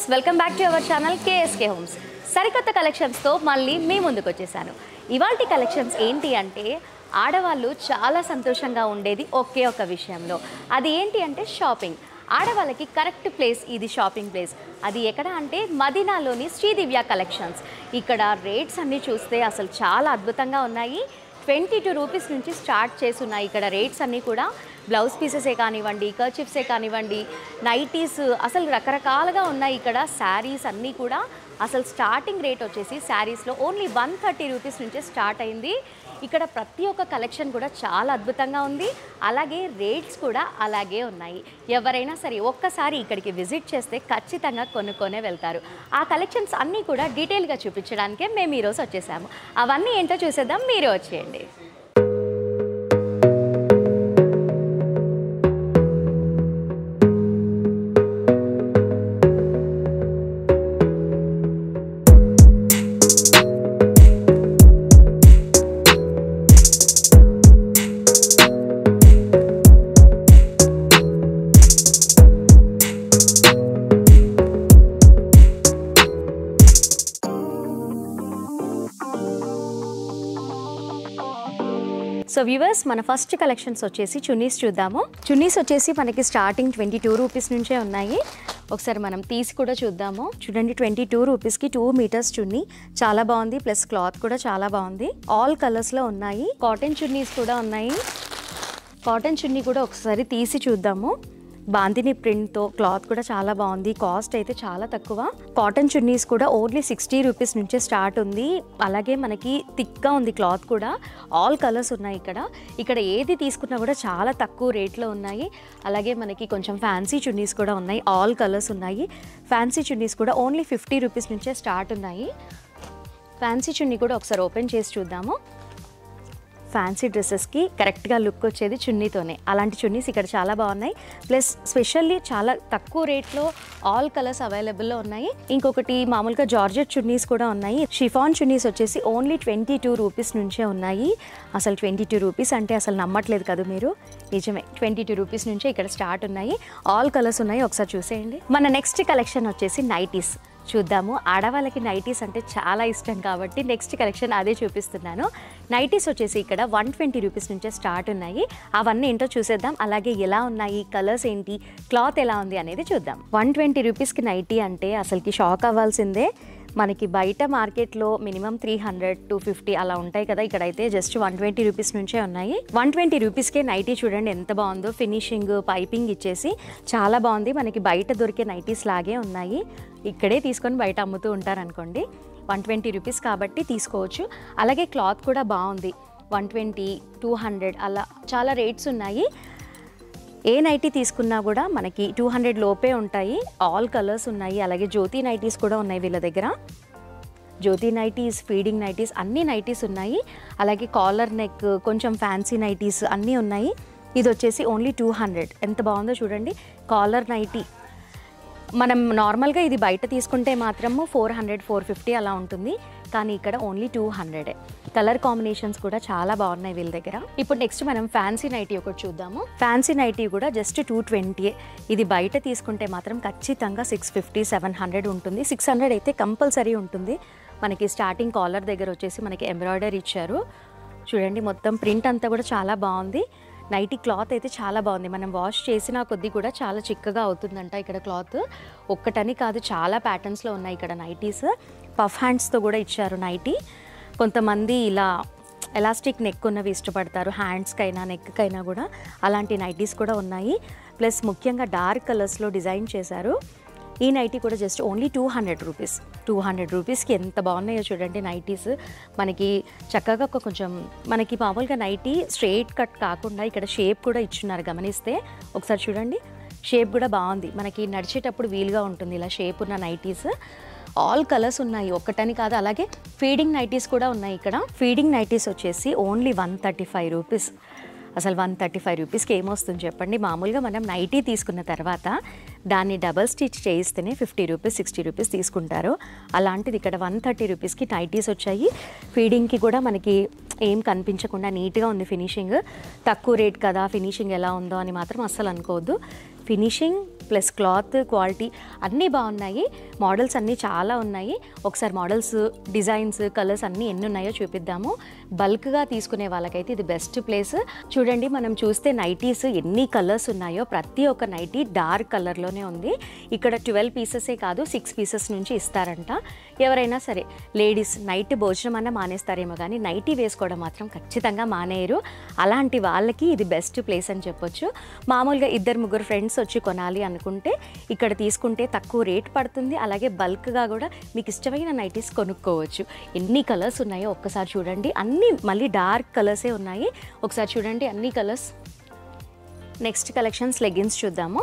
welcome back to our channel KSK Homes సరికొత్త కలెక్షన్స్తో మళ్ళీ మీ ముందుకు వచ్చేసాను ఇవాల్టి కలెక్షన్స్ ఏంటి అంటే ఆడవాళ్ళు చాలా సంతోషంగా ఉండేది ఒకే ఒక విషయంలో అది ఏంటి అంటే షాపింగ్ ఆడవాళ్ళకి కరెక్ట్ ప్లేస్ ఇది షాపింగ్ ప్లేస్ అది ఎక్కడ అంటే మదీనాలోని శ్రీదివ్య కలెక్షన్స్ ఇక్కడ రేట్స్ అన్నీ చూస్తే అసలు చాలా అద్భుతంగా ఉన్నాయి ట్వంటీ టూ రూపీస్ నుంచి స్టార్ట్ చేసి ఉన్నాయి ఇక్కడ రేట్స్ అన్నీ కూడా బ్లౌజ్ పీసెసే కానివ్వండి కర్చిప్సే కానివ్వండి నైటీస్ అసలు రకరకాలుగా ఉన్నాయి ఇక్కడ శారీస్ అన్నీ కూడా అసలు స్టార్టింగ్ రేట్ వచ్చేసి శారీస్లో ఓన్లీ వన్ థర్టీ రూపీస్ నుంచే స్టార్ట్ అయింది ఇక్కడ ప్రతి ఒక్క కలెక్షన్ కూడా చాలా అద్భుతంగా ఉంది అలాగే రేట్స్ కూడా అలాగే ఉన్నాయి ఎవరైనా సరే ఒక్కసారి ఇక్కడికి విజిట్ చేస్తే ఖచ్చితంగా కొనుక్కొనే వెళ్తారు ఆ కలెక్షన్స్ అన్నీ కూడా డీటెయిల్గా చూపించడానికే మేము ఈరోజు వచ్చేసాము అవన్నీ ఏంటో చూసేద్దాం మీరే వచ్చేయండి సో వ్యూవర్స్ మన ఫస్ట్ కలెక్షన్స్ వచ్చేసి చున్నీస్ చూద్దాము చున్నీస్ వచ్చేసి మనకి స్టార్టింగ్ ట్వంటీ టూ రూపీస్ నుంచే ఉన్నాయి ఒకసారి మనం తీసి కూడా చూద్దాము చూడండి ట్వంటీ టూ రూపీస్కి టూ మీటర్స్ చున్నీ చాలా బాగుంది ప్లస్ క్లాత్ కూడా చాలా బాగుంది ఆల్ కలర్స్లో ఉన్నాయి కాటన్ చున్నీస్ కూడా ఉన్నాయి కాటన్ చున్నీ కూడా ఒకసారి తీసి చూద్దాము బాందిని ప్రింట్తో క్లాత్ కూడా చాలా బాగుంది కాస్ట్ అయితే చాలా తక్కువ కాటన్ చున్నీస్ కూడా ఓన్లీ సిక్స్టీ రూపీస్ నుంచే స్టార్ట్ ఉంది అలాగే మనకి థిక్గా ఉంది క్లాత్ కూడా ఆల్ కలర్స్ ఉన్నాయి ఇక్కడ ఇక్కడ ఏది తీసుకున్నా కూడా చాలా తక్కువ రేట్లో ఉన్నాయి అలాగే మనకి కొంచెం ఫ్యాన్సీ చున్నీస్ కూడా ఉన్నాయి ఆల్ కలర్స్ ఉన్నాయి ఫ్యాన్సీ చున్నీస్ కూడా ఓన్లీ ఫిఫ్టీ రూపీస్ నుంచే స్టార్ట్ ఉన్నాయి ఫ్యాన్సీ చున్నీ కూడా ఒకసారి ఓపెన్ చేసి చూద్దాము ఫ్యాన్సీ డ్రెస్సెస్కి కరెక్ట్గా లుక్ వచ్చేది చున్నీతోనే అలాంటి చున్నీస్ ఇక్కడ చాలా బాగున్నాయి ప్లస్ స్పెషల్లీ చాలా తక్కువ రేట్లో ఆల్ కలర్స్ అవైలబుల్లో ఉన్నాయి ఇంకొకటి మామూలుగా జార్జెట్ చున్నీస్ కూడా ఉన్నాయి షిఫాన్ చున్నీస్ వచ్చేసి ఓన్లీ ట్వంటీ టూ రూపీస్ నుంచే ఉన్నాయి అసలు ట్వంటీ టూ రూపీస్ అంటే అసలు నమ్మట్లేదు కదా మీరు నిజమే ట్వంటీ టూ రూపీస్ నుంచే ఇక్కడ స్టార్ట్ ఉన్నాయి ఆల్ కలర్స్ ఉన్నాయి ఒకసారి చూసేయండి మన నెక్స్ట్ కలెక్షన్ వచ్చేసి నైటీస్ చూద్దాము ఆడవాళ్ళకి నైటీస్ అంటే చాలా ఇష్టం కాబట్టి నెక్స్ట్ కలెక్షన్ అదే చూపిస్తున్నాను నైటీస్ వచ్చేసి ఇక్కడ వన్ ట్వంటీ రూపీస్ నుంచే స్టార్ట్ ఉన్నాయి అవన్నీ ఏంటో చూసేద్దాం అలాగే ఎలా ఉన్నాయి కలర్స్ ఏంటి క్లాత్ ఎలా ఉంది అనేది చూద్దాం వన్ ట్వంటీ రూపీస్కి నైటీ అంటే అసలుకి షాక్ అవ్వాల్సిందే మనకి బయట మార్కెట్లో minimum three hundred two fifty అలా ఉంటాయి కదా ఇక్కడైతే జస్ట్ వన్ ట్వంటీ రూపీస్ నుంచే ఉన్నాయి వన్ ట్వంటీ రూపీస్కే నైటీ చూడండి ఎంత బాగుందో ఫినిషింగ్ పైపింగ్ ఇచ్చేసి చాలా బాగుంది మనకి బయట దొరికే నైటీస్ లాగే ఉన్నాయి ఇక్కడే తీసుకొని బయట అమ్ముతూ ఉంటారు అనుకోండి వన్ ట్వంటీ రూపీస్ కాబట్టి తీసుకోవచ్చు అలాగే క్లాత్ కూడా బాగుంది వన్ ట్వంటీ టూ హండ్రెడ్ అలా చాలా రేట్స్ ఉన్నాయి ఏ నైటీ తీసుకున్నా కూడా మనకి టూ హండ్రెడ్ లోపే ఉంటాయి ఆల్ కలర్స్ ఉన్నాయి అలాగే జ్యోతి నైటీస్ కూడా ఉన్నాయి వీళ్ళ దగ్గర జ్యోతి నైటీస్ ఫీడింగ్ నైటీస్ అన్ని నైటీస్ ఉన్నాయి అలాగే కాలర్ నెక్ కొంచెం ఫ్యాన్సీ నైటీస్ అన్నీ ఉన్నాయి ఇది వచ్చేసి ఓన్లీ టూ హండ్రెడ్ ఎంత బాగుందో చూడండి కాలర్ నైటీ మనం నార్మల్గా ఇది బయట తీసుకుంటే మాత్రము ఫోర్ హండ్రెడ్ ఫోర్ ఫిఫ్టీ అలా ఉంటుంది కానీ ఇక్కడ ఓన్లీ టూ హండ్రెడే కలర్ కాంబినేషన్స్ కూడా చాలా బాగున్నాయి వీళ్ళ దగ్గర ఇప్పుడు నెక్స్ట్ మనం ఫ్యాన్సీ నైటీ ఒకటి చూద్దాము ఫ్యాన్సీ నైటీ కూడా జస్ట్ టూ ట్వంటీ ఇది బయట తీసుకుంటే మాత్రం ఖచ్చితంగా సిక్స్ ఫిఫ్టీ సెవెన్ హండ్రెడ్ ఉంటుంది సిక్స్ హండ్రెడ్ అయితే కంపల్సరీ ఉంటుంది మనకి స్టార్టింగ్ కాలర్ దగ్గర వచ్చేసి మనకి ఎంబ్రాయిడరీ ఇచ్చారు చూడండి మొత్తం ప్రింట్ అంతా కూడా చాలా బాగుంది నైటీ క్లాత్ అయితే చాలా బాగుంది మనం వాష్ చేసిన కొద్దీ కూడా చాలా చిక్కగా అవుతుందంట ఇక్కడ క్లాత్ ఒక్కటని కాదు చాలా ప్యాటర్న్స్లో ఉన్నాయి ఇక్కడ నైటీస్ పఫ్ హ్యాండ్స్తో కూడా ఇచ్చారు నైటీ కొంతమంది ఇలా ఎలాస్టిక్ నెక్ ఉన్నవి ఇష్టపడతారు హ్యాండ్స్కైనా నెక్కైనా కూడా అలాంటి నైటీస్ కూడా ఉన్నాయి ప్లస్ ముఖ్యంగా డార్క్ కలర్స్లో డిజైన్ చేశారు ఈ నైటీ కూడా just only two hundred rupees two hundred రూపీస్కి ఎంత బాగున్నాయో చూడండి నైటీస్ మనకి చక్కగా ఒక కొంచెం మనకి మామూలుగా నైటీ స్ట్రైట్ కట్ కాకుండా ఇక్కడ షేప్ కూడా ఇచ్చున్నారు గమనిస్తే ఒకసారి చూడండి షేప్ కూడా బాగుంది మనకి నడిచేటప్పుడు వీలుగా ఉంటుంది ఇలా షేప్ ఉన్న నైటీస్ ఆల్ కలర్స్ ఉన్నాయి ఒక్కటని కాదు అలాగే ఫీడింగ్ నైటీస్ కూడా ఉన్నాయి ఇక్కడ ఫీడింగ్ నైటీస్ వచ్చేసి only one thirty five rupees అసలు వన్ థర్టీ ఫైవ్ రూపీస్కి ఏమొస్తుంది చెప్పండి మామూలుగా మనం నైటీ తీసుకున్న తర్వాత దాన్ని డబల్ స్టిచ్ చేయిస్తేనే ఫిఫ్టీ రూపీస్ సిక్స్టీ రూపీస్ తీసుకుంటారు అలాంటిది ఇక్కడ వన్ థర్టీ రూపీస్కి నైటీస్ వచ్చాయి ఫీడింగ్కి కూడా మనకి ఏం కనిపించకుండా నీట్గా ఉంది ఫినిషింగ్ తక్కువ రేట్ కదా ఫినిషింగ్ ఎలా ఉందో అని మాత్రం అస్సలు అనుకోవద్దు ఫినిషింగ్ ప్లస్ క్లాత్ క్వాలిటీ అన్నీ బాగున్నాయి మోడల్స్ అన్నీ చాలా ఉన్నాయి ఒకసారి మోడల్స్ డిజైన్స్ కలర్స్ అన్నీ ఎన్ని ఉన్నాయో చూపిద్దాము బల్క్గా తీసుకునే వాళ్ళకైతే ఇది బెస్ట్ ప్లేస్ చూడండి మనం చూస్తే నైటీస్ ఎన్ని కలర్స్ ఉన్నాయో ప్రతి ఒక్క నైటీ డార్క్ కలర్లోనే ఉంది ఇక్కడ ట్వెల్వ్ పీసెసే కాదు సిక్స్ పీసెస్ నుంచి ఇస్తారంట ఎవరైనా సరే లేడీస్ నైట్ భోజనం అన్న మానేస్తారేమో కానీ నైటీ వేసుకోవడం మాత్రం ఖచ్చితంగా మానేయరు అలాంటి వాళ్ళకి ఇది బెస్ట్ ప్లేస్ అని చెప్పొచ్చు మామూలుగా ఇద్దరు ముగ్గురు ఫ్రెండ్స్ వచ్చి కొనాలి అనుకుంటే ఇక్కడ తీసుకుంటే తక్కువ రేట్ పడుతుంది అలాగే బల్క్గా కూడా మీకు ఇష్టమైన నైటీస్ కొనుక్కోవచ్చు ఎన్ని కలర్స్ ఉన్నాయో ఒక్కసారి చూడండి అన్నీ మళ్ళీ డార్క్ కలర్సే ఉన్నాయి ఒకసారి చూడండి అన్ని కలర్స్ నెక్స్ట్ కలెక్షన్స్ లెగిన్స్ చూద్దాము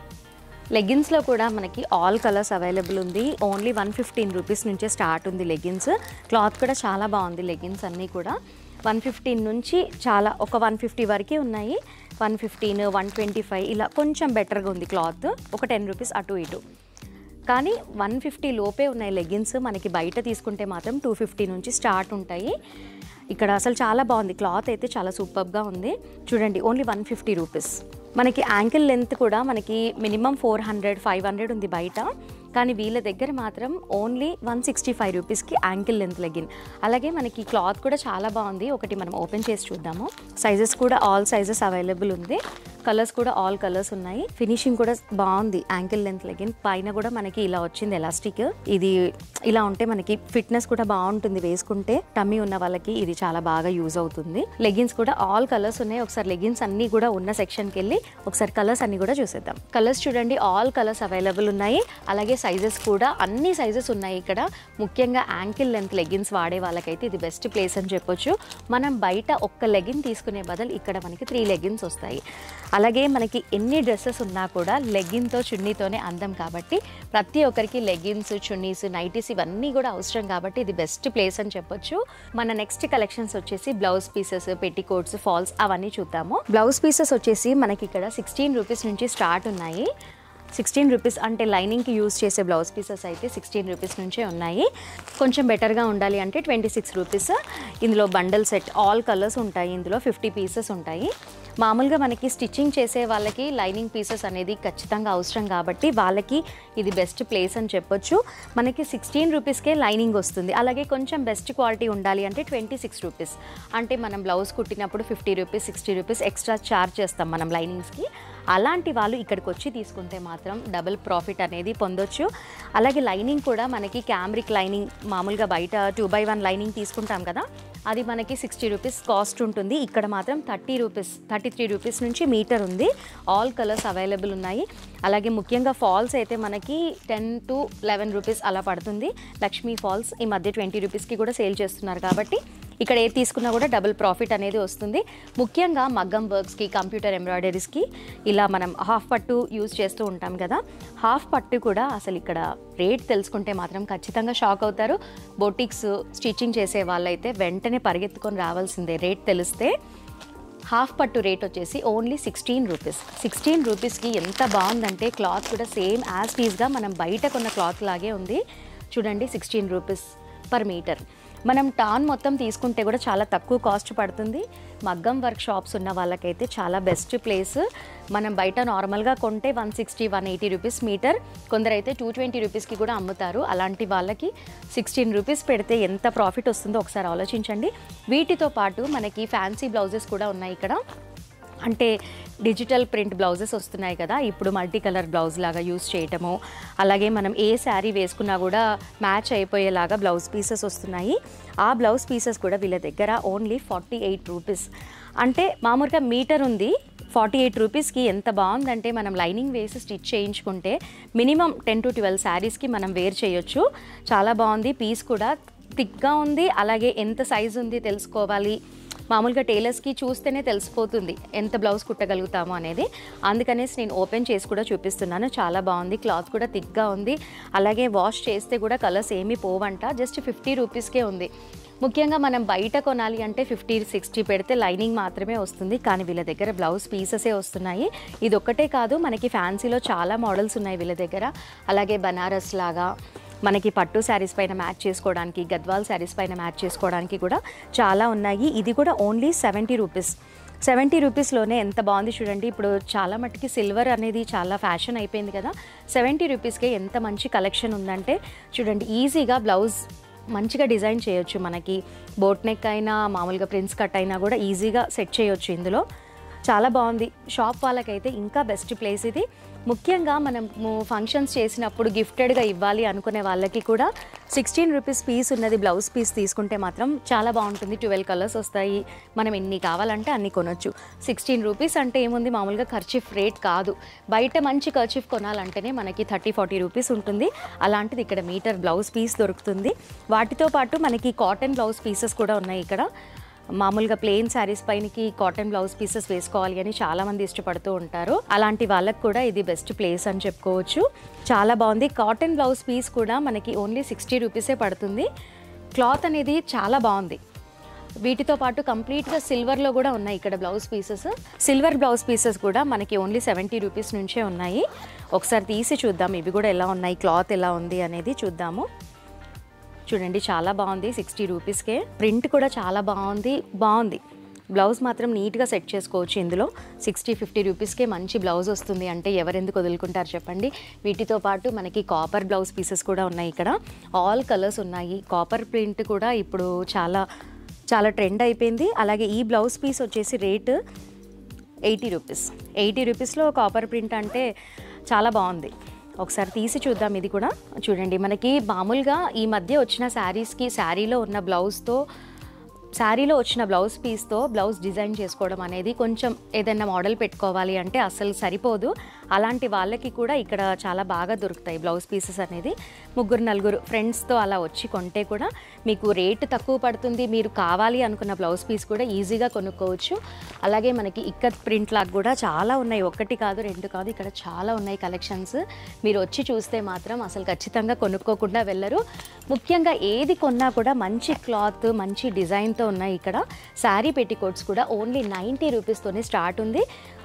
లెగిన్స్లో కూడా మనకి ఆల్ కలర్స్ అవైలబుల్ ఉంది ఓన్లీ వన్ ఫిఫ్టీన్ రూపీస్ నుంచే స్టార్ట్ ఉంది లెగిన్స్ క్లాత్ కూడా చాలా బాగుంది లెగిన్స్ అన్నీ కూడా వన్ ఫిఫ్టీన్ నుంచి చాలా ఒక వన్ ఫిఫ్టీ వరకే ఉన్నాయి one fifteen one twenty five ఇలా కొంచెం బెటర్గా ఉంది క్లాత్ ఒక టెన్ రూపీస్ అటు ఇటు కానీ వన్ ఫిఫ్టీ లోపే ఉన్నాయి లెగిన్స్ మనకి బయట తీసుకుంటే మాత్రం టూ ఫిఫ్టీ నుంచి స్టార్ట్ ఉంటాయి ఇక్కడ అసలు చాలా బాగుంది క్లాత్ అయితే చాలా సూపర్గా ఉంది చూడండి ఓన్లీ వన్ ఫిఫ్టీ రూపీస్ మనకి యాంకిల్ లెంత్ కూడా మనకి minimum four hundred five hundred ఉంది బయట కానీ వీళ్ళ దగ్గర మాత్రం ఓన్లీ వన్ సిక్స్టీ ఫైవ్ రూపీస్కి యాంకిల్ లెంత్ లెగిన్ అలాగే మనకి క్లాత్ కూడా చాలా బాగుంది ఒకటి మనం ఓపెన్ చేసి చూద్దాము సైజెస్ కూడా ఆల్ సైజెస్ అవైలబుల్ ఉంది కలర్స్ కూడా ఆల్ కలర్స్ ఉన్నాయి ఫినిషింగ్ కూడా బాగుంది యాంకిల్ లెంత్ లెగిన్ పైన కూడా మనకి ఇలా వచ్చింది ఎలాస్టిక్ ఇది ఇలా ఉంటే మనకి ఫిట్నెస్ కూడా బాగుంటుంది వేసుకుంటే టమ్మీ ఉన్న వాళ్ళకి ఇది చాలా బాగా యూజ్ అవుతుంది లెగిన్స్ కూడా ఆల్ కలర్స్ ఉన్నాయి ఒకసారి లెగిన్స్ అన్ని కూడా ఉన్న సెక్షన్కి వెళ్ళి ఒకసారి కలర్స్ అన్ని కూడా చూసేద్దాం కలర్స్ చూడండి ఆల్ కలర్స్ అవైలబుల్ ఉన్నాయి అలాగే సైజెస్ కూడా అన్ని సైజెస్ ఉన్నాయి ఇక్కడ ముఖ్యంగా యాంకిల్ లెంత్ లెగిన్స్ వాడే వాళ్ళకైతే ఇది బెస్ట్ ప్లేస్ అని చెప్పొచ్చు మనం బయట ఒక్క లెగిన్ తీసుకునే బదులు ఇక్కడ మనకి త్రీ లెగిన్స్ వస్తాయి అలాగే మనకి ఎన్ని డ్రెస్సెస్ ఉన్నా కూడా లెగ్గిన్తో చున్నీతోనే అందం కాబట్టి ప్రతి ఒక్కరికి లెగిన్స్ చున్నీస్ నైటీస్ ఇవన్నీ కూడా అవసరం కాబట్టి ఇది బెస్ట్ ప్లేస్ అని చెప్పొచ్చు మన నెక్స్ట్ కలెక్షన్స్ వచ్చేసి బ్లౌజ్ పీసెస్ పెట్టికోట్స్ ఫాల్స్ అవన్నీ చూద్దాము బ్లౌజ్ పీసెస్ వచ్చేసి మనకి ఇక్కడ సిక్స్టీన్ రూపీస్ నుంచి స్టార్ట్ ఉన్నాయి సిక్స్టీన్ రూపీస్ అంటే లైనింగ్కి యూజ్ చేసే బ్లౌజ్ పీసెస్ అయితే సిక్స్టీన్ రూపీస్ నుంచే ఉన్నాయి కొంచెం బెటర్గా ఉండాలి అంటే ట్వంటీ సిక్స్ రూపీస్ ఇందులో బండల్ సెట్ ఆల్ కలర్స్ ఉంటాయి ఇందులో ఫిఫ్టీ పీసెస్ ఉంటాయి మామూలుగా మనకి స్టిచ్చింగ్ చేసే వాళ్ళకి లైనింగ్ పీసెస్ అనేది ఖచ్చితంగా అవసరం కాబట్టి వాళ్ళకి ఇది బెస్ట్ ప్లేస్ అని చెప్పొచ్చు మనకి సిక్స్టీన్ రూపీస్కే లైనింగ్ వస్తుంది అలాగే కొంచెం బెస్ట్ క్వాలిటీ ఉండాలి అంటే ట్వంటీ సిక్స్ రూపీస్ అంటే మనం బ్లౌజ్ కుట్టినప్పుడు fifty rupees sixty rupees extra charge చేస్తాం మనం లైనింగ్స్కి అలాంటి వాళ్ళు ఇక్కడికి వచ్చి తీసుకుంటే మాత్రం డబుల్ ప్రాఫిట్ అనేది పొందొచ్చు అలాగే లైనింగ్ కూడా మనకి క్యామ్రిక్ లైనింగ్ మామూలుగా బయట టూ బై వన్ లైనింగ్ తీసుకుంటాం కదా అది మనకి సిక్స్టీ రూపీస్ కాస్ట్ ఉంటుంది ఇక్కడ మాత్రం thirty rupees thirty three rupees నుంచి మీటర్ ఉంది ఆల్ కలర్స్ అవైలబుల్ ఉన్నాయి అలాగే ముఖ్యంగా ఫాల్స్ అయితే మనకి టెన్ టు లెవెన్ రూపీస్ అలా పడుతుంది లక్ష్మీ ఫాల్స్ ఈ మధ్య ట్వంటీ రూపీస్కి కూడా సేల్ చేస్తున్నారు కాబట్టి ఇక్కడ ఏది తీసుకున్నా కూడా డబుల్ ప్రాఫిట్ అనేది వస్తుంది ముఖ్యంగా మగ్గం వర్క్స్కి కంప్యూటర్ ఎంబ్రాయిడరీస్కి ఇలా మనం హాఫ్ పట్టు యూజ్ చేస్తూ ఉంటాం కదా హాఫ్ పట్టు కూడా అసలు ఇక్కడ రేట్ తెలుసుకుంటే మాత్రం ఖచ్చితంగా షాక్ అవుతారు బొటిక్స్ స్టిచ్చింగ్ చేసే వాళ్ళైతే వెంటనే పరిగెత్తుకొని రావాల్సిందే రేట్ తెలిస్తే హాఫ్ పట్టు రేట్ వచ్చేసి ఓన్లీ సిక్స్టీన్ రూపీస్ సిక్స్టీన్ రూపీస్కి ఎంత బాగుందంటే క్లాత్ కూడా సేమ్ యాజ్ టీజ్గా మనం బయట కొన్న క్లాత్ లాగే ఉంది చూడండి సిక్స్టీన్ రూపీస్ పర్ మీటర్ మనం టాన్ మొత్తం తీసుకుంటే కూడా చాలా తక్కువ కాస్ట్ పడుతుంది మగ్గం వర్క్ షాప్స్ ఉన్న వాళ్ళకైతే చాలా బెస్ట్ ప్లేస్ మనం బయట నార్మల్గా కొంటే one sixty one eighty rupees metre కొందరైతే టూ ట్వంటీ రూపీస్కి కూడా అమ్ముతారు అలాంటి వాళ్ళకి సిక్స్టీన్ రూపీస్ పెడితే ఎంత ప్రాఫిట్ వస్తుందో ఒకసారి ఆలోచించండి వీటితో పాటు మనకి ఫ్యాన్సీ బ్లౌజెస్ కూడా ఉన్నాయి ఇక్కడ అంటే డిజిటల్ ప్రింట్ బ్లౌజెస్ వస్తున్నాయి కదా ఇప్పుడు మల్టీ కలర్ బ్లౌజ్ లాగా యూస్ చేయటము అలాగే మనం ఏ శారీ వేసుకున్నా కూడా మ్యాచ్ అయిపోయేలాగా బ్లౌజ్ పీసెస్ వస్తున్నాయి ఆ బ్లౌజ్ పీసెస్ కూడా వీళ్ళ దగ్గర ఓన్లీ ఫార్టీ ఎయిట్ రూపీస్ అంటే మామూలుగా మీటర్ ఉంది ఫార్టీ ఎయిట్ రూపీస్కి ఎంత బాగుందంటే మనం లైనింగ్ వేసి స్టిచ్ చేయించుకుంటే మినిమం టెన్ టు ట్వెల్వ్ శారీస్కి మనం వేర్ చేయొచ్చు చాలా బాగుంది పీస్ కూడా థిక్గా ఉంది అలాగే ఎంత సైజు ఉంది తెలుసుకోవాలి మామూలుగా టైలర్స్కి చూస్తేనే తెలిసిపోతుంది ఎంత బ్లౌజ్ కుట్టగలుగుతాము అనేది అందుకనేసి నేను ఓపెన్ చేసి కూడా చూపిస్తున్నాను చాలా బాగుంది క్లాత్ కూడా థిక్గా ఉంది అలాగే వాష్ చేస్తే కూడా కలర్స్ ఏమీ పోవంట జస్ట్ ఫిఫ్టీ రూపీస్కే ఉంది ముఖ్యంగా మనం బయట కొనాలి అంటే ఫిఫ్టీ సిక్స్టీ పెడితే లైనింగ్ మాత్రమే వస్తుంది కానీ వీళ్ళ దగ్గర బ్లౌజ్ పీసెసే వస్తున్నాయి ఇది ఒక్కటే కాదు మనకి ఫ్యాన్సీలో చాలా మోడల్స్ ఉన్నాయి వీళ్ళ దగ్గర అలాగే బనారస్ లాగా మనకి పట్టు శారీస్ పైన మ్యాచ్ చేసుకోవడానికి గద్వాల్ శారీస్ పైన మ్యాచ్ చేసుకోవడానికి కూడా చాలా ఉన్నాయి ఇది కూడా ఓన్లీ సెవెంటీ రూపీస్ సెవెంటీ రూపీస్లోనే ఎంత బాగుంది చూడండి ఇప్పుడు చాలా మట్టుకి సిల్వర్ అనేది చాలా ఫ్యాషన్ అయిపోయింది కదా సెవెంటీ రూపీస్కే ఎంత మంచి కలెక్షన్ ఉందంటే చూడండి ఈజీగా బ్లౌజ్ మంచిగా డిజైన్ చేయొచ్చు మనకి బోట్ నెక్ అయినా మామూలుగా ప్రిన్స్ కట్ అయినా కూడా ఈజీగా సెట్ చేయొచ్చు ఇందులో చాలా బాగుంది షాప్ వాళ్ళకైతే ఇంకా బెస్ట్ ప్లేస్ ఇది ముఖ్యంగా మనము ఫంక్షన్స్ చేసినప్పుడు గిఫ్టెడ్గా ఇవ్వాలి అనుకునే వాళ్ళకి కూడా సిక్స్టీన్ రూపీస్ పీస్ ఉన్నది బ్లౌజ్ పీస్ తీసుకుంటే మాత్రం చాలా బాగుంటుంది ట్వెల్వ్ కలర్స్ వస్తాయి మనం ఎన్ని కావాలంటే అన్ని కొనొచ్చు సిక్స్టీన్ రూపీస్ అంటే ఏముంది మామూలుగా ఖర్చీఫ్ రేట్ కాదు బయట మంచి ఖర్చీఫ్ కొనాలంటేనే మనకి థర్టీ ఫార్టీ రూపీస్ ఉంటుంది అలాంటిది ఇక్కడ మీటర్ బ్లౌజ్ పీస్ దొరుకుతుంది వాటితో పాటు మనకి కాటన్ బ్లౌజ్ పీసెస్ కూడా ఉన్నాయి ఇక్కడ మామూలుగా ప్లెయిన్ శారీస్ పైనకి కాటన్ బ్లౌజ్ పీసెస్ వేసుకోవాలి అని చాలా మంది ఇష్టపడుతూ ఉంటారు అలాంటి వాళ్ళకి కూడా ఇది బెస్ట్ ప్లేస్ అని చెప్పుకోవచ్చు చాలా బాగుంది కాటన్ బ్లౌజ్ పీస్ కూడా మనకి ఓన్లీ సిక్స్టీ రూపీసే పడుతుంది క్లాత్ అనేది చాలా బాగుంది వీటితో పాటు కంప్లీట్గా సిల్వర్లో కూడా ఉన్నాయి ఇక్కడ blouse pieces silver blouse pieces కూడా మనకి ఓన్లీ సెవెంటీ రూపీస్ నుంచే ఉన్నాయి ఒకసారి తీసి చూద్దాం ఇవి కూడా ఎలా ఉన్నాయి క్లాత్ ఎలా ఉంది అనేది చూద్దాము చూడండి చాలా బాగుంది సిక్స్టీ రూపీస్కే ప్రింట్ కూడా చాలా బాగుంది బాగుంది బ్లౌజ్ మాత్రం నీట్గా సెట్ చేసుకోవచ్చు ఇందులో సిక్స్టీ ఫిఫ్టీ రూపీస్కే మంచి బ్లౌజ్ వస్తుంది అంటే ఎవరెందుకు వదులుకుంటారు చెప్పండి వీటితో పాటు మనకి కాపర్ బ్లౌజ్ పీసెస్ కూడా ఉన్నాయి ఇక్కడ ఆల్ కలర్స్ ఉన్నాయి కాపర్ ప్రింట్ కూడా ఇప్పుడు చాలా చాలా ట్రెండ్ అయిపోయింది అలాగే ఈ బ్లౌజ్ పీస్ వచ్చేసి రేటు ఎయిటీ రూపీస్ ఎయిటీ రూపీస్లో కాపర్ ప్రింట్ అంటే చాలా బాగుంది ఒకసారి తీసి చూద్దాం ఇది కూడా చూడండి మనకి మామూలుగా ఈ మధ్య వచ్చిన శారీస్కి శారీలో ఉన్న బ్లౌజ్తో శారీలో వచ్చిన బ్లౌజ్ పీస్తో బ్లౌజ్ డిజైన్ చేసుకోవడం అనేది కొంచెం ఏదైనా మోడల్ పెట్టుకోవాలి అంటే అసలు సరిపోదు అలాంటి వాళ్ళకి కూడా ఇక్కడ చాలా బాగా దొరుకుతాయి బ్లౌజ్ పీసెస్ అనేది ముగ్గురు నలుగురు ఫ్రెండ్స్తో అలా వచ్చి కొంటే కూడా మీకు రేటు తక్కువ పడుతుంది మీరు కావాలి అనుకున్న బ్లౌజ్ పీస్ కూడా ఈజీగా కొనుక్కోవచ్చు అలాగే మనకి ఇక్కత్ ప్రింట్ లాగా కూడా చాలా ఉన్నాయి ఒకటి కాదు రెండు కాదు ఇక్కడ చాలా ఉన్నాయి కలెక్షన్స్ మీరు వచ్చి చూస్తే మాత్రం అసలు ఖచ్చితంగా కొనుక్కోకుండా వెళ్ళరు ముఖ్యంగా ఏది కొన్నా కూడా మంచి క్లాత్ మంచి డిజైన్తో ఉన్నాయి ఇక్కడ శారీ పెట్టికోట్స్ కూడా ఓన్లీ నైంటీ రూపీస్తోనే స్టార్ట్ ఉంది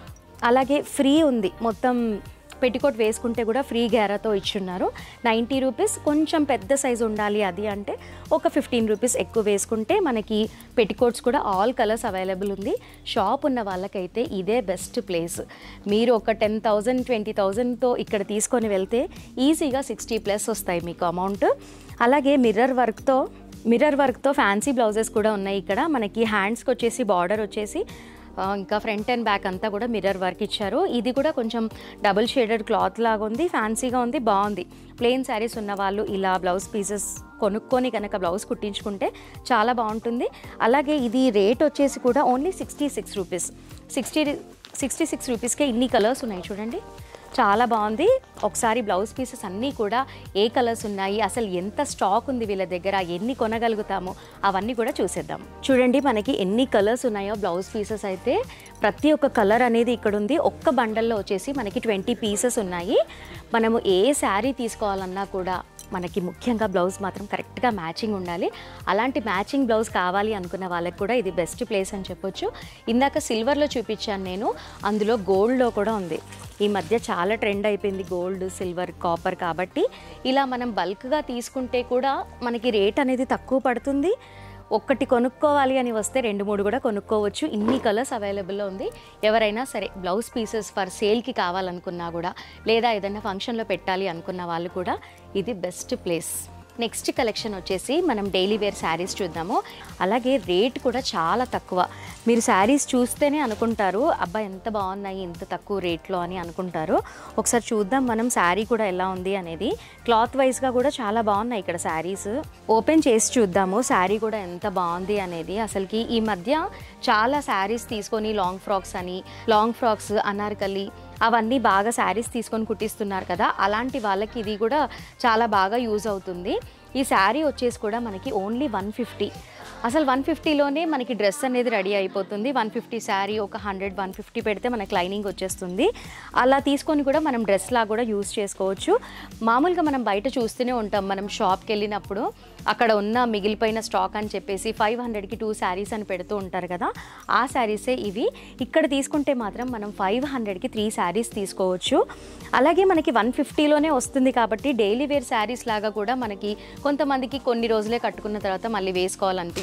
అలాగే ఫ్రీ ఉంది మొత్తం పెట్టికోట్ వేసుకుంటే కూడా ఫ్రీ గ్యారాతో ఇచ్చున్నారు నైంటీ రూపీస్ కొంచెం పెద్ద సైజు ఉండాలి అది అంటే ఒక ఫిఫ్టీన్ రూపీస్ ఎక్కువ వేసుకుంటే మనకి పెట్టికోట్స్ కూడా ఆల్ కలర్స్ అవైలబుల్ ఉంది షాప్ ఉన్న వాళ్ళకైతే ఇదే బెస్ట్ ప్లేస్ మీరు ఒక టెన్ థౌజండ్ ట్వంటీ థౌజండ్తో ఇక్కడ తీసుకొని వెళ్తే ఈజీగా సిక్స్టీ ప్లస్ వస్తాయి మీకు అమౌంట్ అలాగే మిర్రర్ వర్క్తో మిర్రర్ వర్క్తో ఫ్యాన్సీ బ్లౌజెస్ కూడా ఉన్నాయి ఇక్కడ మనకి హ్యాండ్స్కి వచ్చేసి బార్డర్ వచ్చేసి ఆ, ఇంకా ఫ్రంట్ అండ్ బ్యాక్ అంతా కూడా మిర్రర్ వర్క్ ఇచ్చారు ఇది కూడా కొంచెం డబుల్ షేడెడ్ క్లాత్ లాగా ఉంది ఫ్యాన్సీగా ఉంది బాగుంది ప్లెయిన్ శారీస్ ఉన్న వాళ్ళు ఇలా బ్లౌజ్ పీసెస్ కొనుక్కొని కనుక బ్లౌజ్ కుట్టించుకుంటే చాలా బాగుంటుంది అలాగే ఇది రేట్ వచ్చేసి కూడా only sixty six rupees sixty sixty six రూపీస్కే ఇన్ని కలర్స్ ఉన్నాయి చూడండి చాలా బాగుంది ఒకసారి బ్లౌజ్ పీసెస్ అన్నీ కూడా ఏ కలర్స్ ఉన్నాయి అసలు ఎంత స్టాక్ ఉంది వీళ్ళ దగ్గర ఎన్ని కొనగలుగుతామో అవన్నీ కూడా చూసేద్దాం చూడండి మనకి ఎన్ని కలర్స్ ఉన్నాయో బ్లౌజ్ పీసెస్ అయితే ప్రతి ఒక్క కలర్ అనేది ఇక్కడ ఉంది ఒక్క బండల్లో వచ్చేసి మనకి ట్వంటీ పీసెస్ ఉన్నాయి మనము ఏ శారీ తీసుకోవాలన్నా కూడా మనకి ముఖ్యంగా బ్లౌజ్ మాత్రం కరెక్ట్గా మ్యాచింగ్ ఉండాలి అలాంటి మ్యాచింగ్ బ్లౌజ్ కావాలి అనుకున్న వాళ్ళకి కూడా ఇది బెస్ట్ ప్లేస్ అని చెప్పొచ్చు ఇందాక సిల్వర్లో చూపించాను నేను అందులో గోల్డ్లో కూడా ఉంది ఈ మధ్య చాలా ట్రెండ్ అయిపోయింది గోల్డ్ సిల్వర్ కాపర్ కాబట్టి ఇలా మనం బల్క్గా తీసుకుంటే కూడా మనకి రేట్ అనేది తక్కువ పడుతుంది ఒక్కటి కొనుక్కోవాలి అని వస్తే రెండు మూడు కూడా కొనుక్కోవచ్చు ఇన్ని కలర్స్ అవైలబుల్లో ఉంది ఎవరైనా సరే బ్లౌజ్ పీసెస్ ఫర్ సేల్కి కావాలనుకున్నా కూడా లేదా ఏదైనా ఫంక్షన్లో పెట్టాలి అనుకున్న వాళ్ళు కూడా ఇది బెస్ట్ ప్లేస్ నెక్స్ట్ కలెక్షన్ వచ్చేసి మనం డైలీ వేర్ శారీస్ చూద్దాము అలాగే రేట్ కూడా చాలా తక్కువ మీరు శారీస్ చూస్తేనే అనుకుంటారు అబ్బా ఎంత బాగున్నాయి ఇంత తక్కువ రేట్లో అని అనుకుంటారు ఒకసారి చూద్దాం మనం శారీ కూడా ఎలా ఉంది అనేది క్లాత్ వైజ్గా కూడా చాలా బాగున్నాయి ఇక్కడ శారీస్ ఓపెన్ చేసి చూద్దాము శారీ కూడా ఎంత బాగుంది అనేది అసలుకి ఈ మధ్య చాలా శారీస్ తీసుకొని లాంగ్ ఫ్రాక్స్ అని లాంగ్ ఫ్రాక్స్ అనార్కలి అవన్నీ బాగా శారీస్ తీసుకొని కుట్టిస్తున్నారు కదా అలాంటి వాళ్ళకి ఇది కూడా చాలా బాగా యూజ్ అవుతుంది ఈ శారీ వచ్చేసి కూడా మనకి ఓన్లీ వన్ ఫిఫ్టీ అసలు వన్ ఫిఫ్టీలోనే మనకి డ్రెస్ అనేది రెడీ అయిపోతుంది వన్ ఫిఫ్టీ శారీ ఒక హండ్రెడ్ వన్ ఫిఫ్టీ పెడితే మనకి లైనింగ్ వచ్చేస్తుంది అలా తీసుకొని కూడా మనం డ్రెస్ లా కూడా యూజ్ చేసుకోవచ్చు మామూలుగా మనం బయట చూస్తూనే ఉంటాం మనం షాప్కి వెళ్ళినప్పుడు అక్కడ ఉన్న మిగిలిపోయిన స్టాక్ అని చెప్పేసి ఫైవ్ హండ్రెడ్కి టూ శారీస్ అని పెడుతూ ఉంటారు కదా ఆ శారీసే ఇవి ఇక్కడ తీసుకుంటే మాత్రం మనం ఫైవ్ హండ్రెడ్కి త్రీ శారీస్ తీసుకోవచ్చు అలాగే మనకి వన్ ఫిఫ్టీలోనే వస్తుంది కాబట్టి డైలీ వేర్ శారీస్ లాగా కూడా మనకి కొంతమందికి కొన్ని రోజులే కట్టుకున్న తర్వాత మళ్ళీ వేసుకోవాలనిపించదు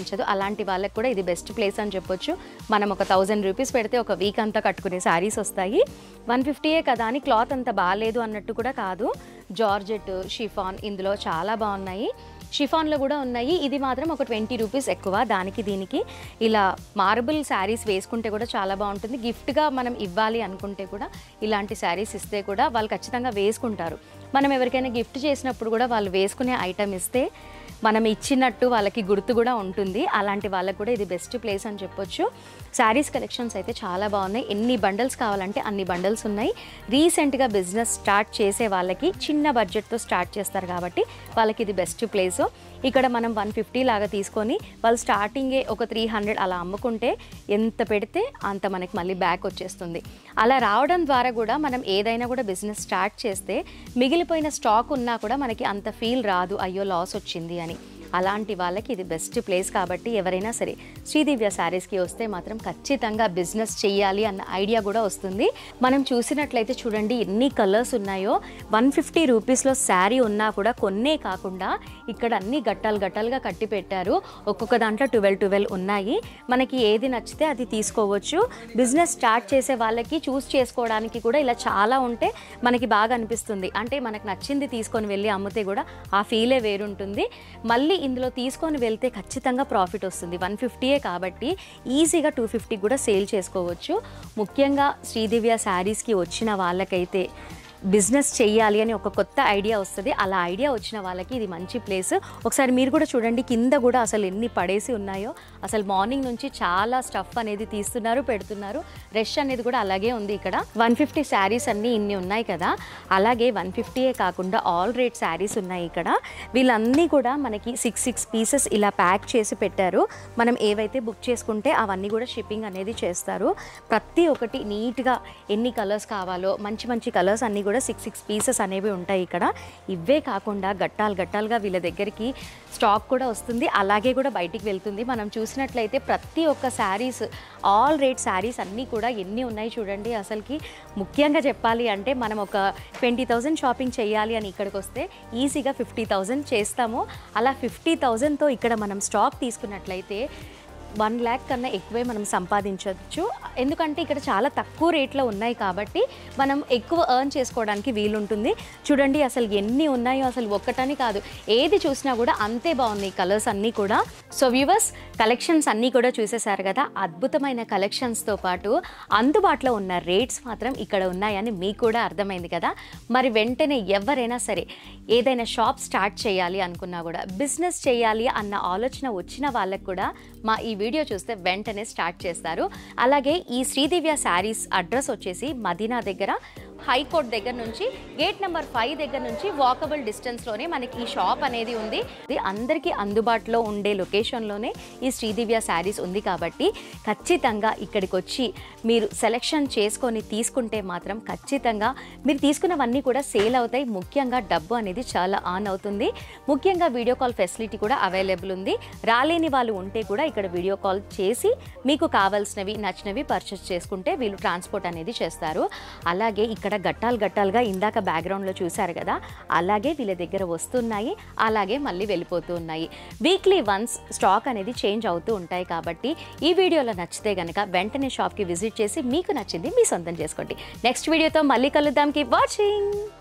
అనిపించదు అలాంటి వాళ్ళకి కూడా ఇది బెస్ట్ ప్లేస్ అని చెప్పొచ్చు మనం ఒక థౌజండ్ రూపీస్ పెడితే ఒక వీక్ అంతా కట్టుకునే శారీస్ వస్తాయి వన్ ఫిఫ్టీయే కదా అని క్లాత్ అంత బాగాలేదు అన్నట్టు కూడా కాదు జార్జెట్ షిఫాన్ ఇందులో చాలా బాగున్నాయి షిఫాన్లో కూడా ఉన్నాయి ఇది మాత్రం ఒక ట్వంటీ రూపీస్ ఎక్కువ దానికి దీనికి ఇలా మార్బుల్ శారీస్ వేసుకుంటే కూడా చాలా బాగుంటుంది గిఫ్ట్గా మనం ఇవ్వాలి అనుకుంటే కూడా ఇలాంటి శారీస్ ఇస్తే కూడా వాళ్ళు ఖచ్చితంగా వేసుకుంటారు మనం ఎవరికైనా గిఫ్ట్ చేసినప్పుడు కూడా వాళ్ళు వేసుకునే ఐటమ్ ఇస్తే మనం ఇచ్చినట్టు వాళ్ళకి గుర్తు కూడా ఉంటుంది అలాంటి వాళ్ళకి కూడా ఇది బెస్ట్ ప్లేస్ అని చెప్పొచ్చు శారీస్ కలెక్షన్స్ అయితే చాలా బాగున్నాయి ఎన్ని బండల్స్ కావాలంటే అన్ని బండల్స్ ఉన్నాయి రీసెంట్గా బిజినెస్ స్టార్ట్ చేసే వాళ్ళకి చిన్న బడ్జెట్తో స్టార్ట్ చేస్తారు కాబట్టి వాళ్ళకి ఇది బెస్ట్ ప్లేస్ ఇక్కడ మనం వన్ ఫిఫ్టీ లాగా తీసుకొని వాళ్ళు స్టార్టింగే ఒక త్రీ హండ్రెడ్ అలా అమ్ముకుంటే ఎంత పెడితే అంత మనకి మళ్ళీ బ్యాక్ వచ్చేస్తుంది అలా రావడం ద్వారా కూడా మనం ఏదైనా కూడా బిజినెస్ స్టార్ట్ చేస్తే మిగిలిపోయిన స్టాక్ ఉన్నా కూడా మనకి అంత ఫీల్ రాదు అయ్యో లాస్ వచ్చింది అని అలాంటి వాళ్ళకి ఇది బెస్ట్ ప్లేస్ కాబట్టి ఎవరైనా సరే శ్రీదివ్య శారీస్కి వస్తే మాత్రం ఖచ్చితంగా బిజినెస్ చేయాలి అన్న ఐడియా కూడా వస్తుంది మనం చూసినట్లయితే చూడండి ఎన్ని కలర్స్ ఉన్నాయో వన్ ఫిఫ్టీ రూపీస్లో శారీ ఉన్నా కూడా కొన్నే కాకుండా ఇక్కడ అన్ని గట్టాలు గట్టాలుగా కట్టి పెట్టారు ఒక్కొక్క దాంట్లో ట్వెల్వ్ ట్వెల్వ్ ఉన్నాయి మనకి ఏది నచ్చితే అది తీసుకోవచ్చు బిజినెస్ స్టార్ట్ చేసే వాళ్ళకి చూస్ చేసుకోవడానికి కూడా ఇలా చాలా ఉంటే మనకి బాగా అనిపిస్తుంది అంటే మనకు నచ్చింది తీసుకొని వెళ్ళి అమ్మితే కూడా ఆ ఫీలే వేరుంటుంది మళ్ళీ ఇందులో తీసుకొని వెళ్తే ఖచ్చితంగా ప్రాఫిట్ వస్తుంది వన్ ఫిఫ్టీయే కాబట్టి ఈజీగా టూ ఫిఫ్టీ కూడా సేల్ చేసుకోవచ్చు ముఖ్యంగా శ్రీదివ్య శారీస్కి వచ్చిన వాళ్ళకైతే బిజినెస్ చెయ్యాలి అని ఒక కొత్త ఐడియా వస్తుంది అలా ఐడియా వచ్చిన వాళ్ళకి ఇది మంచి ప్లేస్ ఒకసారి మీరు కూడా చూడండి కింద కూడా అసలు ఎన్ని పడేసి ఉన్నాయో అసలు మార్నింగ్ నుంచి చాలా స్టఫ్ అనేది తీస్తున్నారు పెడుతున్నారు రష్ అనేది కూడా అలాగే ఉంది ఇక్కడ వన్ ఫిఫ్టీ శారీస్ అన్నీ ఇన్ని ఉన్నాయి కదా అలాగే వన్ ఫిఫ్టీయే కాకుండా ఆల్ రేట్ శారీస్ ఉన్నాయి ఇక్కడ వీళ్ళన్నీ కూడా మనకి సిక్స్ సిక్స్ పీసెస్ ఇలా ప్యాక్ చేసి పెట్టారు మనం ఏవైతే బుక్ చేసుకుంటే అవన్నీ కూడా షిప్పింగ్ అనేది చేస్తారు ప్రతి ఒక్కటి నీట్గా ఎన్ని కలర్స్ కావాలో మంచి మంచి కలర్స్ అన్నీ కూడా సిక్స్ సిక్స్ పీసెస్ అనేవి ఉంటాయి ఇక్కడ ఇవే కాకుండా గట్టాలు గట్టాలుగా వీళ్ళ దగ్గరికి స్టాక్ కూడా వస్తుంది అలాగే కూడా బయటికి వెళ్తుంది మనం చూసినట్లయితే ప్రతి ఒక్క శారీస్ ఆల్ రేట్ శారీస్ అన్నీ కూడా ఎన్ని ఉన్నాయి చూడండి అసలుకి ముఖ్యంగా చెప్పాలి అంటే మనం ఒక ట్వంటీ థౌజండ్ షాపింగ్ చేయాలి అని ఇక్కడికి వస్తే ఈజీగా ఫిఫ్టీ థౌజండ్ చేస్తాము అలా ఫిఫ్టీ థౌజండ్తో ఇక్కడ మనం స్టాక్ తీసుకున్నట్లయితే వన్ ల్యాక్ కన్నా ఎక్కువే మనం సంపాదించవచ్చు ఎందుకంటే ఇక్కడ చాలా తక్కువ రేట్లో ఉన్నాయి కాబట్టి మనం ఎక్కువ ఎర్న్ చేసుకోవడానికి వీలుంటుంది చూడండి అసలు ఎన్ని ఉన్నాయో అసలు ఒక్కటని కాదు ఏది చూసినా కూడా అంతే బాగున్నాయి కలర్స్ అన్నీ కూడా సో వ్యూవర్స్ కలెక్షన్స్ అన్నీ కూడా చూసేశారు కదా అద్భుతమైన కలెక్షన్స్తో పాటు అందుబాటులో ఉన్న రేట్స్ మాత్రం ఇక్కడ ఉన్నాయని మీకు కూడా అర్థమైంది కదా మరి వెంటనే ఎవరైనా సరే ఏదైనా షాప్ స్టార్ట్ చేయాలి అనుకున్నా కూడా బిజినెస్ చేయాలి అన్న ఆలోచన వచ్చిన వాళ్ళకు కూడా మా ఈ వీడియో చూస్తే వెంటనే స్టార్ట్ చేస్తారు అలాగే ఈ శ్రీదివ్య శారీస్ అడ్రస్ వచ్చేసి మదీనా దగ్గర హైకోర్ట్ దగ్గర నుంచి గేట్ నెంబర్ ఫైవ్ దగ్గర నుంచి వాకబుల్ డిస్టెన్స్లోనే మనకి ఈ షాప్ అనేది ఉంది ఇది అందరికీ అందుబాటులో ఉండే లొకేషన్లోనే ఈ శ్రీదివ్య శారీస్ ఉంది కాబట్టి ఖచ్చితంగా ఇక్కడికి వచ్చి మీరు సెలెక్షన్ చేసుకొని తీసుకుంటే మాత్రం ఖచ్చితంగా మీరు తీసుకున్నవన్నీ కూడా సేల్ అవుతాయి ముఖ్యంగా డబ్బు అనేది చాలా ఆన్ అవుతుంది ముఖ్యంగా వీడియో కాల్ ఫెసిలిటీ కూడా అవైలబుల్ ఉంది రాలేని వాళ్ళు ఉంటే కూడా ఇక్కడ వీడియో కాల్ చేసి మీకు కావాల్సినవి నచ్చినవి పర్చేస్ చేసుకుంటే వీళ్ళు ట్రాన్స్పోర్ట్ అనేది చేస్తారు అలాగే ఇక్కడ గట్టాలు గట్టాలుగా ఇందాక బ్యాక్గ్రౌండ్లో చూశారు కదా అలాగే వీళ్ళ దగ్గర వస్తున్నాయి అలాగే మళ్ళీ వెళ్ళిపోతూ ఉన్నాయి వీక్లీ వన్స్ స్టాక్ అనేది చేంజ్ అవుతూ ఉంటాయి కాబట్టి ఈ వీడియోలో నచ్చితే కనుక వెంటనే షాప్కి విజిట్ చేసి మీకు నచ్చింది మీ సొంతం చేసుకోండి నెక్స్ట్ వీడియోతో మళ్ళీ కలుద్దాం కీప్ వాచింగ్